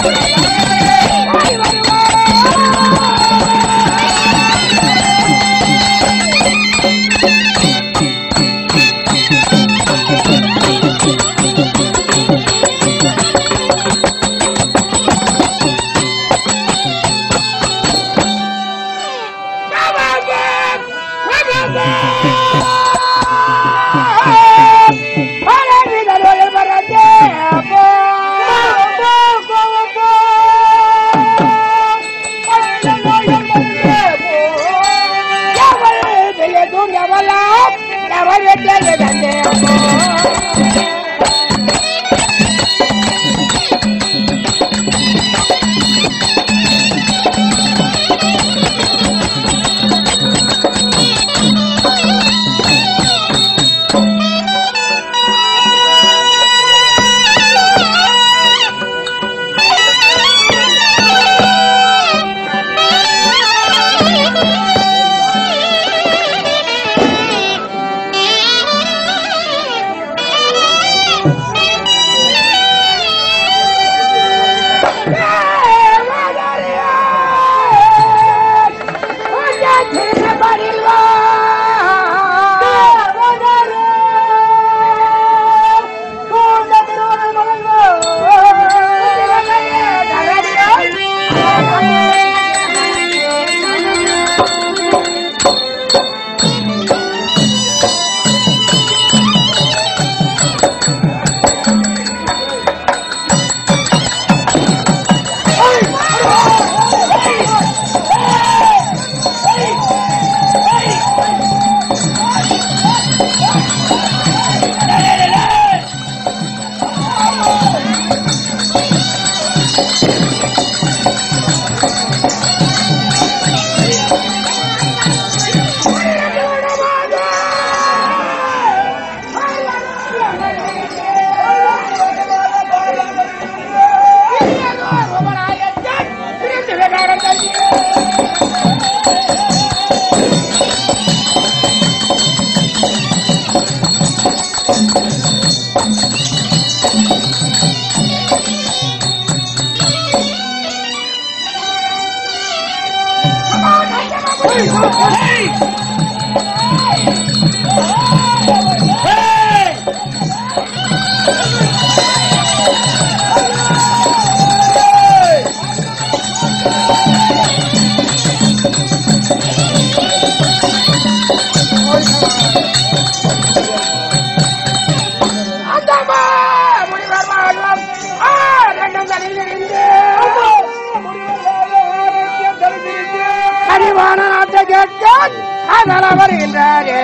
அறிவான நாட்டை கேட்க அதன வருகின்றாரே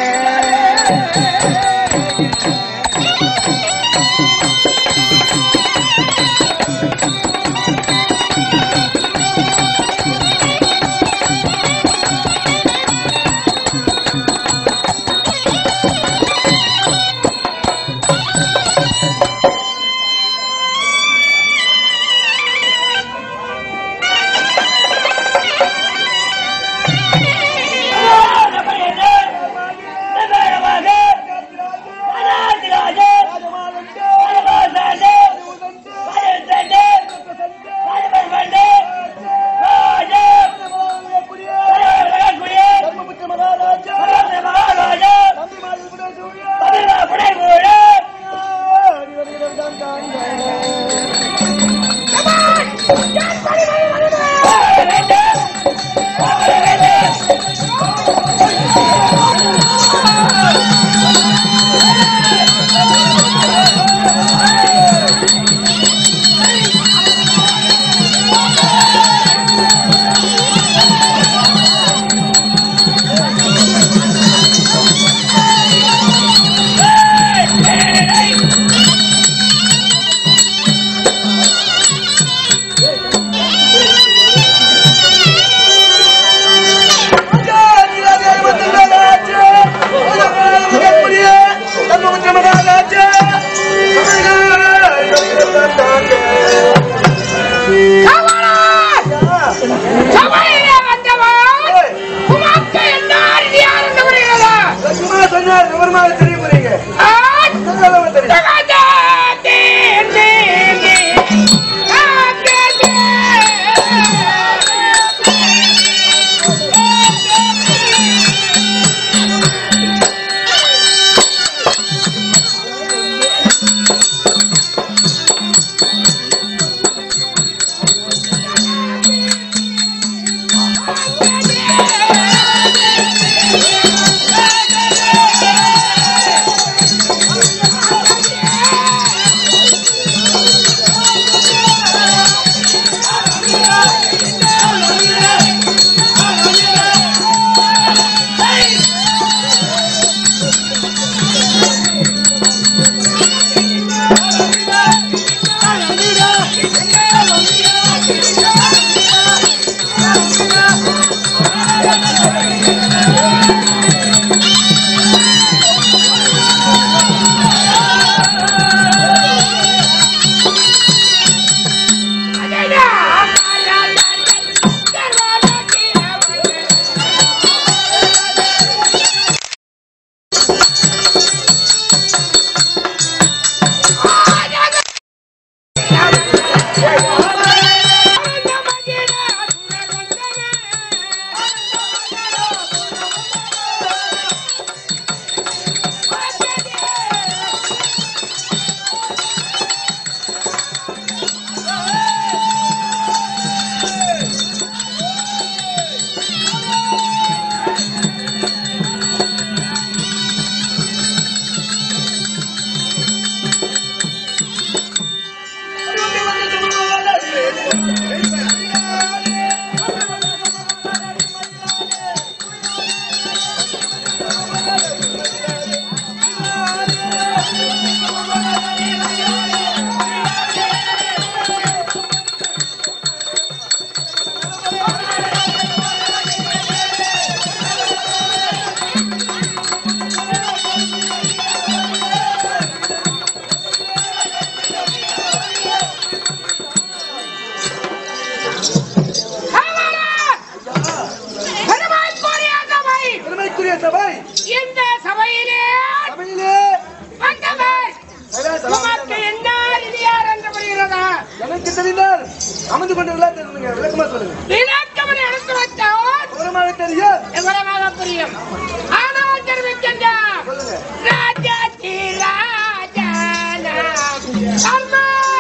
பெருமைக்குரிய சபை இந்த சபையிலே சபையிலே வந்தவர் கைலாச உமக்கு என்ன இனியார் என்று புரிகிறதா எனக்கு தெரிந்தால் அமர்ந்து கொண்டு விளையாட்டு சொல்லுங்க விளக்கமா சொல்லுங்க விளக்கமனை எடுத்து வைத்தால் விவரமாக தெரியும் விவரமாக புரியும் ஆனால் தெரிவிக்கின்றார் சொல்லுங்க ராஜாதி ராஜானா தர்ம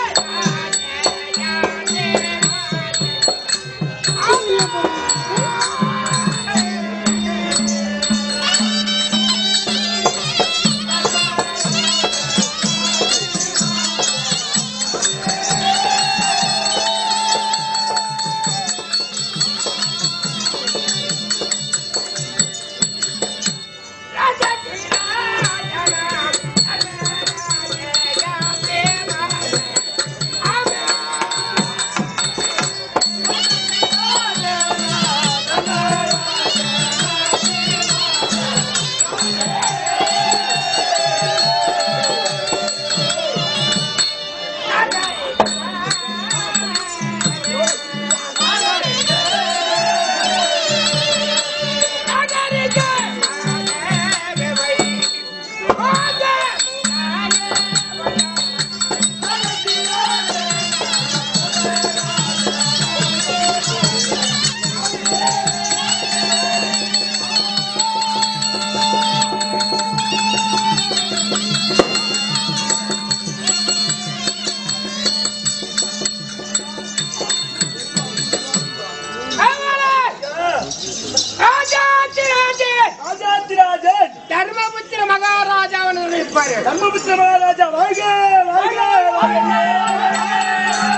ராஜாதிராஜன் தர்மபுத்திர மகாராஜாவன் இருப்பாரு தர்மபுத்திர மகாராஜா வாழ்க வாழ்க வாழ்க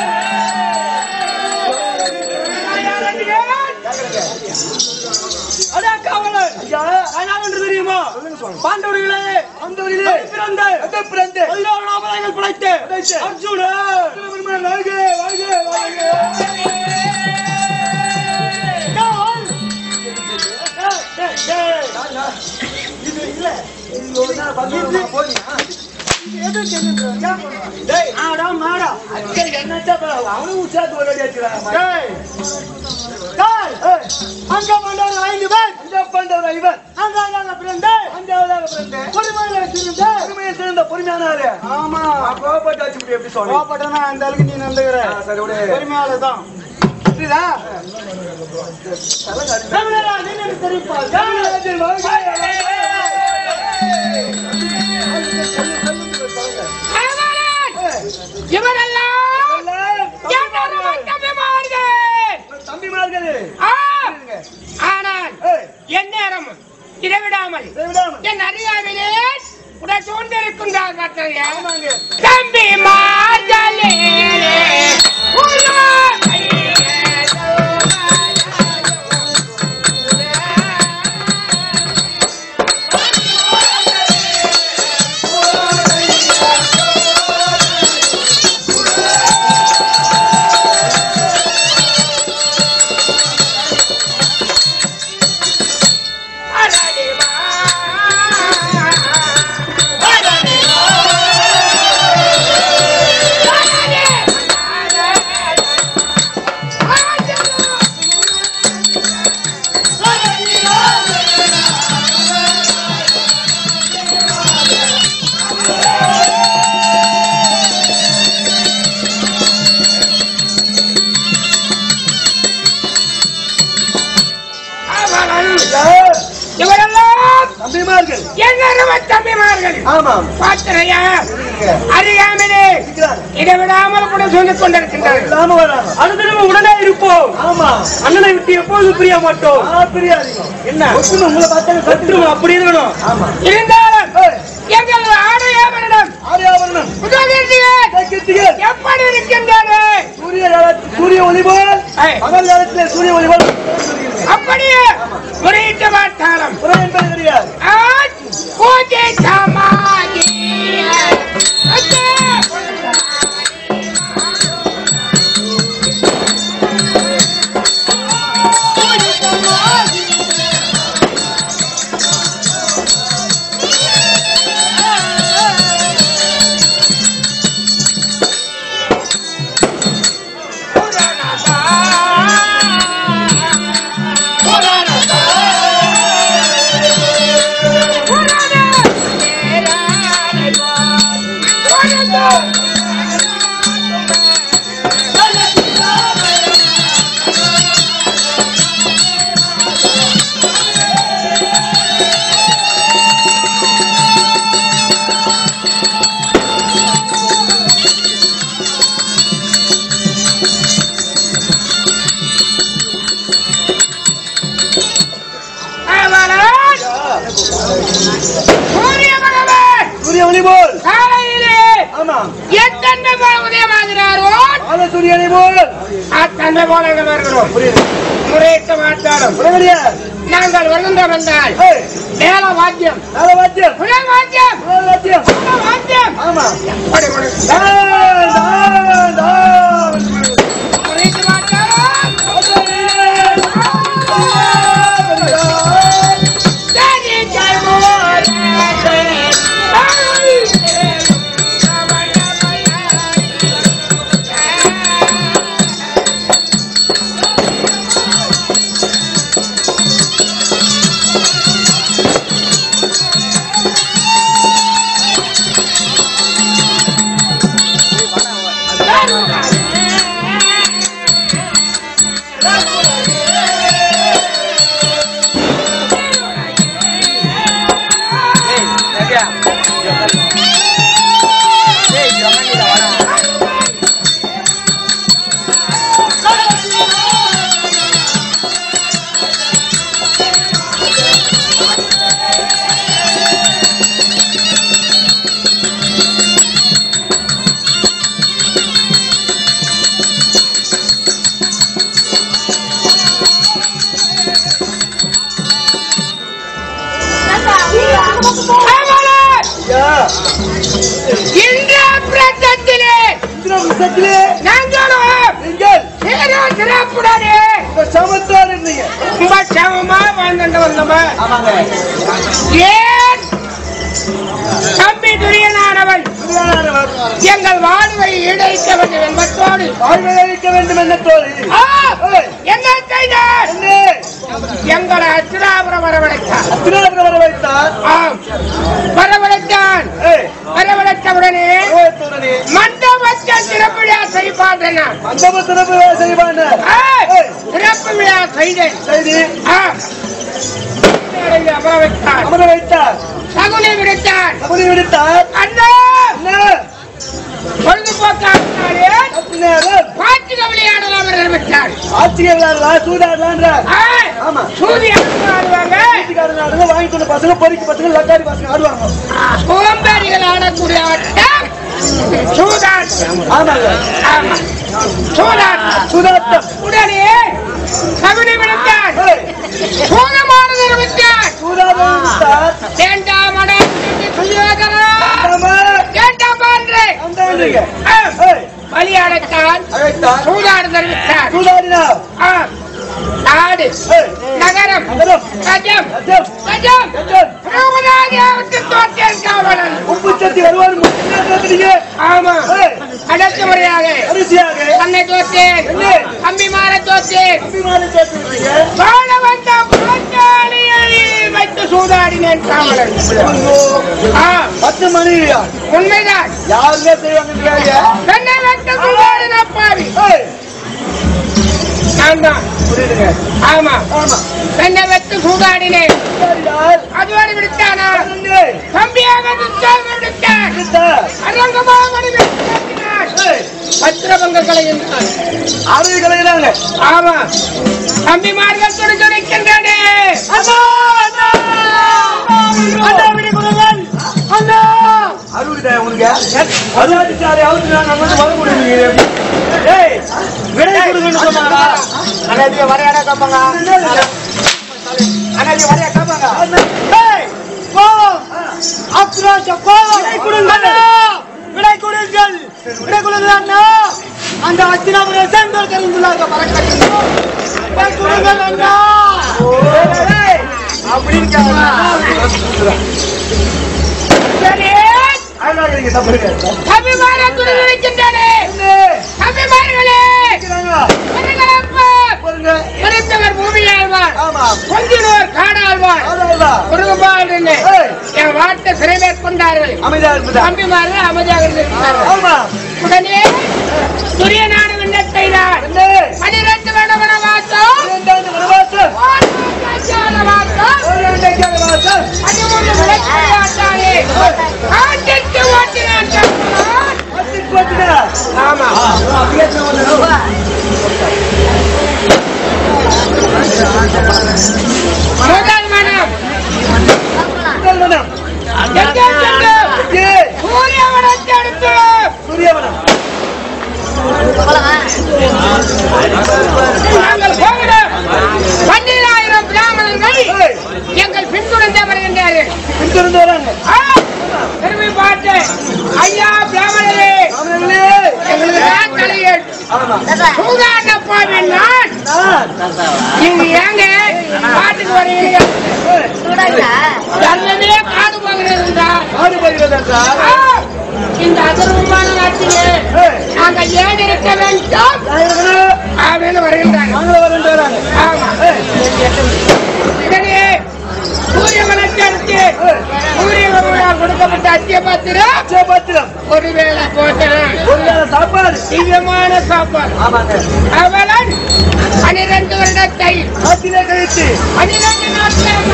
அடா காவலர் ஐயா நான் என்று தெரியுமா சொல்லுங்க சுவாமி பாண்டவர்களே ஆண்டவரிலே பிறந்த எங்க பிறந்து பதினோரு நாமதங்கள் படைத்து படைத்து. அர்ஜுனன் பெருமாள் வாழ்க வாழ்க வாழ்க இது இல்ல இது ஒரு நாள் பந்தோபஸ்தா போறீங்க டேய் ஆடா மாடா அக்கறை என்னச்சா பரவாயில்ல அவனும் உற்சாகத்து ஒரு அடி அடிக்கிறான் டேய் டேய் ஏய், அங்க பாண்டவர் ஐந்து பேர் அந்த பண்டவர் இவன் அங்க பிறந்த அஞ்சாவதாக பிறந்த பொறுமையில வச்சிருந்த பொறுமையை சேர்ந்த பொறுமையானாரு ஆமா கோபப்பட்டு வச்சு எப்படி சொன்னீங்க கோபப்பட்டனா அந்த அளவுக்கு நீ நந்துகிற ஆ, சரி விடு பொறுமையால தான் புரியுதா தமிழரா நீ எனக்கு தெரிவிப்பா ராஜன் வாழ்க, இவரெல்லாம் வாழ்க. என்னொரு தம்பிமார்கள். தம்பிமார்களே ஆ, ஆனால் ஏய், எந்நேரமும் இடைவிடாமல் இதை விடாம. என் அறியாவிலே உடன் சூழ்ந்திருக்கின்றார் மற்றைய ஆமாங்க. தம்பி மார்களே ஆ இவரெல்லாம் தம்பிமார்கள் எண்ணருவ தம்பிமார்கள் ஆமாம் பாத்திரையா இருங்க. அறியாமலே இருக்கிறாங்க. இடைவிடாமல் கூட சொல்லிக் கொண்டிருக்கின்றார்கள் இல்லாம வராங்க அனுதினமும் உடனே இருப்போம் ஆமா அண்ணனை விட்டு எப்போதும் பிரிய மாட்டோம் ஆ, பிரியாதீங்க என்ன ஒத்துமை உங்களை பார்த்தாங்க சற்று அப்படி இருக்கணும் ஆமா இருந்தாலும் ஏய், எங்கள் ஆடையாவரிடம் ஆரியாவரணம் உதவிகள் கேட்கிறீர்கள் எப்படி இருக்கின்றது சூரிய காலத்து- சூரிய ஒளி போல் ஏய். பகல் காலத்திலே சூரிய ஒளி போல் அப்படியே முறையிட்ட வாட்டாளம் புற என்பது கிடையாது ஆஜ் பூஜை சமாதி அச்சே. அவரால் சூரிய பகவான் சூரிய ஒளி போல் காலையிலே ஆமா எத்தனை போல உதயமாகிறாரோ பால சூரியனை போல் அத்தனை போல இங்க வருகிறோம் புரியுது முறையிட்ட வாட்டாளம் புற கிடையாது நாங்கள் வருகின்ற வந்தால் ஏய், மேல வாத்தியம் மேல வாத்தியம் புலன் வாத்தியம் மேல வாத்தியம் புல வாத்தியம் ஆமா அப்படி முறை- டான், டான், டான். முறையிட்ட வாட்டாளம் சரி, ஜெய் போலே. ஆமாளே, ஐயா, இந்த பிரசத்திலே இந்திர விஷயத்திலே நாங்களும் நீங்கள் சீரோ சிறப்புடனே இந்த சமத்தார் இருந்தீங்க ரொம்ப சமமா வாழ்ந்துட்டு வந்தோமா ஆமாங்க ஏன் தம்பி துரியனானவன் திருவாரூர் எங்கள் வாழ்வை ஈடேற்க வேண்டும் என்பதோடு வாழ்வை அளிக்க வேண்டும் என்ன தோழி ஆ, ஏய், என்ன செய்தார் என்ன எங்களை அச்சுராபுரம் வரவழைத்தார் திருவாரூர் வர வைத்தார் ஆம் வரவழைத்தான் ஏய், வரவழைத்தவுடனே வரவேற்புடனே மண்டபத்தை சிறப்பு விழா செய்வான் மண்டப சிறப்பு செய்வான சிறப்பு விழா செய்தேன் செய்தி ஆம். அமர வைத்தான் அமர வைத்தார் சகுனி விடுத்தான் சபரி விடுத்தார் அண்ணா என்ன பொழுதுபோக்காக பத்து நேரம் பாத்திர விளையாடலாம் என்று விட்டார் ஆட்சியை விளையாடலாம் சூதாடலான்றார் ஆமா. சூரியன் ஆடுவாங்க ஆட்சிக்காரங்க ஆடுங்க வாங்கி கொண்ட பசங்க பொறிக்கு பசங்க லக்காரி பசங்க ஆடுவாங்க சோம்பேறிகள் ஆடக்கூடிய ஆட்டம் சூதாட்டம் ஆமாங்க ஆமா சூதாட்டம் சூதாட்டம் உடனே சகுனி விடுத்தான் ஏய், சூதமானது விட்டான் சூதாட்டம் விடுத்தார் வேண்டாம் அடே, என்று சொல்லுவார்களா? ஆமா வேண்டாம் என்று அந்தாண்டுங்க ஆம். ஏய், பலியாடத்தான் அழைத்தார் சூதாடுதல் விட்டார் சூதாடினார் ஆம். நாடு ஏய், நகரம் நகரம் கஜம் கஜம் கஜம் கஜம் பிரபுராஜாவுக்கு தோற்றேன் காவலன் உப்பு சத்தி வருவார் முன்னேற்றத்திற்கு ஆமா ஏய், அடக்குமுறையாக அரிசியாக தன்னை தோற்றேன் என்ன? அம்பிமார தோற்றேன் அபிமானி சேர்த்துருக்கீங்க வாழ வந்த பாஞ்சாலியை வைத்து சூதாடினேன் காவலன் ஆ, பத்து மணியா உண்மைதான் யாருங்க செய்வாங்க இந்த வேலையை? பெண்ணை வைத்து சூதாடின பாவி ஏய், நான் நான் தான் புரியுதுங்க ஆமா ஆமா என்னை வைத்து சூதாடினேன் யார் அதுவரை விடுத்தானா வந்து தம்பியாக துச்சாம விடுத்தான் கிட்ட அரங்கமாக விடுத்தான் ஏய், பத்திரபங்களை என்றான் அறுவை கலைகிறாங்க ஆமா தம்பிமார்கள் துணை துணைக்கின்றனே அறுபது உனக்கு அறுபது சாரி அவுத்து நான் வந்து வர முடியும் ஏய் விடை கொடுங்கன்னு சொன்னாரா அண்ணாதிய வரையாடா காப்பாங்க அண்ணாதிய வரையா காப்பாங்க ஏய் போ அப்ராஜ போ விடை கொடுங்கள் விடை கொடுங்கள் விடை கொடுங்கள் அண்ணா அந்த அத்தினாபுர செந்தோர் கருந்துள்ளாக மறக்கடிக்கிறோம் விடை கொடுங்கள் அண்ணா அப்படின்னு சரி அதனால நீங்க தப்புங்க தம்பிமார்கள் துணை துணைக்கின்றனே தம்பிமார்களே வருகிறப்ப பாருங்க மறைத்தவர் பூமியாழ்வார் ஆமா கொஞ்சினோர் காடாழ்வார் அதான் குடும்பப்பாடு ஏய். என் வாட்டை சிறை மேற்கொண்டார்கள் அமைதியா இருக்குதா தம்பிமார்கள் அமைதியாக இருந்திருக்கிறார்கள் ஆமா உடனே சூரியனான விண்ணத்தை நான் என்ன பனிரெண்டு வருட வனவாசம் இரண்டாவது வனவாசம் ஒரு மாசால வாசம் ஒரு இரண்டாவது வனவாசம் பதிமூன்று விளக்காட்டாலே ஆண்டிற்கு ஓட்டினான் தம்பிமார். பத்துக்கு பத்துடா ஆமா முதல் மனம் முதல் வனம் எங்கே சென்று ஏ சூரிய வனத்தை அடுத்து சூரியவனம் நாங்கள் போகிறோம் பன்னிராயிரம் பிராமணர்கள் ஏய், எங்கள் பின்தொடர்ந்தே வருகின்றார்கள் பின்தொடர்ந்து வராங்க ஆ, திரும்பி பார்த்து ஐயா பிராமணரே அவர்களே எங்களுக்கு தான் தலையேடு ஆமா சூதாட்டப்பாவின் நான் நான் நீங்க ஏங்க பாட்டுக்கு வரீங்க ஏய், தர்மமே காது போகிறதா ஆடு போகிறதா சார் இந்த அதர்வமான நாட்டிலே ஏய், நாங்கள் ஏன் இருக்க வேண்டும் நான் இருக்கணும். அப்படின்னு வருகின்றாங்க நாங்களும் வரேன்ட்டு வராங்க ஆமா ஏய், சரி சூரிய வனத்தை அடுத்து சூரிய பகவான் கொடுக்கப்பட்ட அத்திய பாத்திரம் சே, பத்திரம் ஒருவேளை போட்டேன் ஒரு வேளை சாப்பாடு திவ்யமான சாப்பாடு ஆமாங்க அவளன் பனிரெண்டு வருடத்தை ஆத்திலே கழித்து பனிரெண்டு நாட்கள்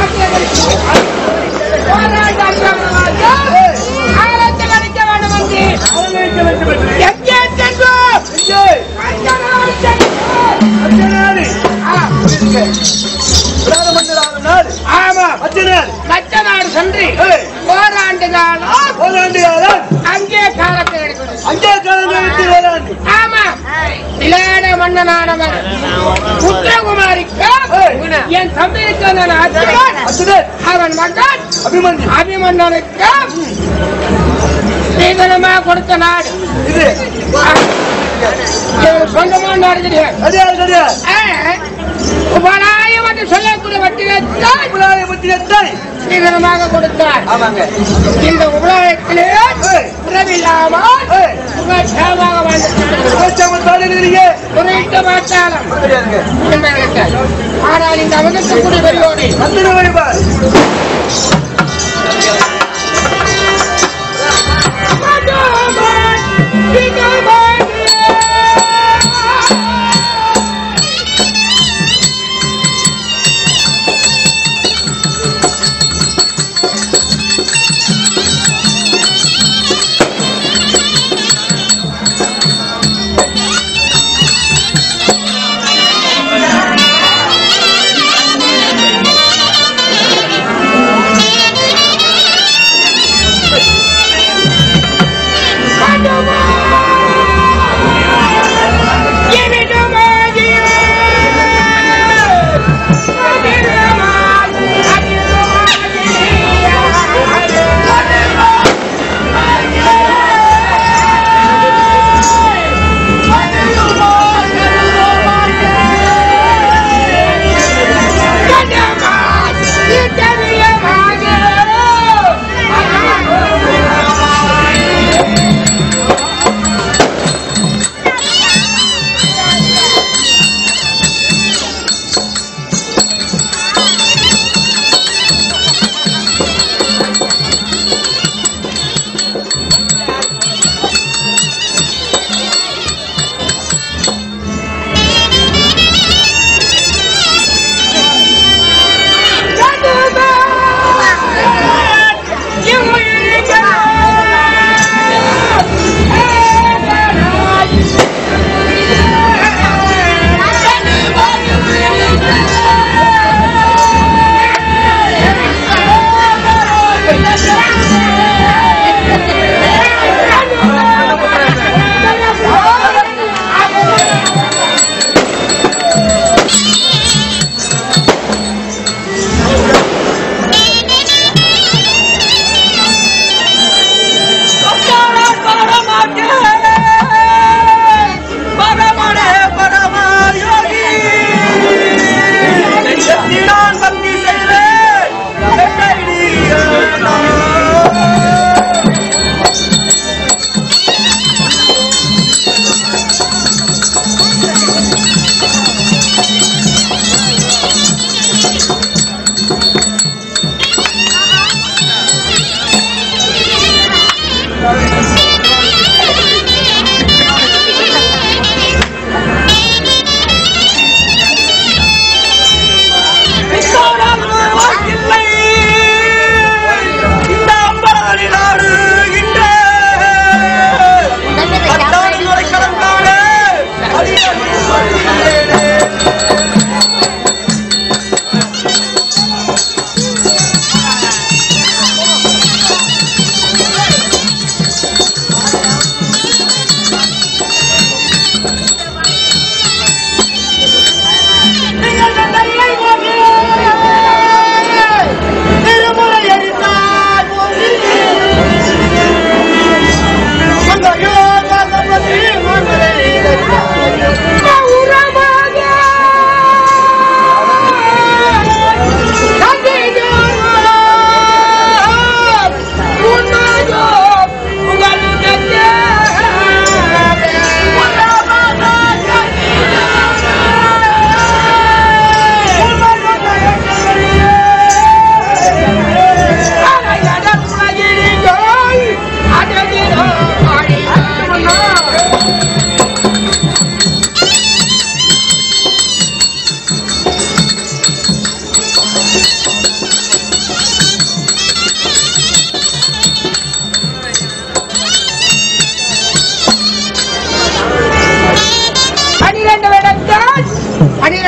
ஆயிரத்தில் அடிக்க வேண்டும் என்று அரவணைக்க வேண்டும் என்று எங்கே சென்று ஏய், அஞ்சனால் சென்று. அச்சனாடி ஆ, விராத மன்னரான நாடு ஆமா அச்சனாடி மற்ற நாடு சென்று ஏய், ஓராண்டு காலம் ஓராண்டு காலம் அங்கே காலத்தை எடுக்கணும் அஞ்சே காலம் கழித்து ஓராண்டு ஆமா இளையட மன்னனானவர் உத்தரகுமாரிக்கு என் தம்பிக்கு நான் அச்சுவன் அச்சுதன் அவன் மகன் அபிமன்யு அபிமன்னனுக்கு சீதனமா கொடுத்த நாடு இது இது சொந்தமான நாடு கிடையாது சரியா சரியா ஆ, உபராயம் என்று சொல்லக்கூடிய வட்டினத்தை உங்களாலே பற்றி எத்தாய் சீதனமாக கொடுத்தார் ஆமாங்க இந்த உபராயத்திலே ஏய். உறவில்லாமல் ஏய், சுகட்சேமாக வாழ்ந்து பேசாம தாடுகிறீங்க குறைந்த மாற்றாலம் சரியாங்க என்றார்கள். ஆனால் இந்த அவகத்தக்கூடிய பெரியோடு நந்தின வழிபாடு ஆ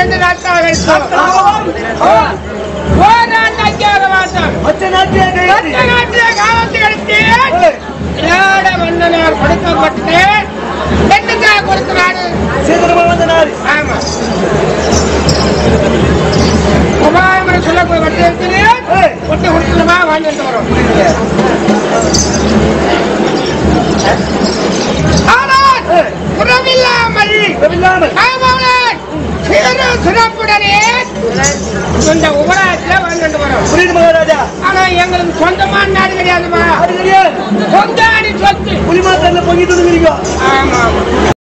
இரண்டு நாட்கள் ஓராண்டு அஞ்சாறு மாதம் மற்ற நாட்டிலே கைது. மற்ற நாட்டிலே காலத்து எடுத்து ஏய், விளையாட மன்னனார் கொடுக்கப்பட்டு பெண்ணுக்காக கொடுக்கிறாரு சீக்கிரமா வந்த நாள் ஆமா உபாயம் சொல்லக்கூடிய வட்டி இருக்குது ஏய், ஒட்டி கொடுத்துருமா வாங்கிட்டு வரும் ஆனால் ஏய், உறவில்லாமல் இல்லாமல் காவலன் சிறு சிறப்புடனே இந்த உபராயத்தில் வாங்கிட்டு வரும் புரியுது மகாராஜா ஆனா எங்களுக்கு சொந்தமான நாடு கிடையாதுமா அது கிடையாது சொந்தாடி சொத்து புலிமாத்தல்ல பொங்கிட்டு வந்துருக்கீங்க ஆமா ஆமா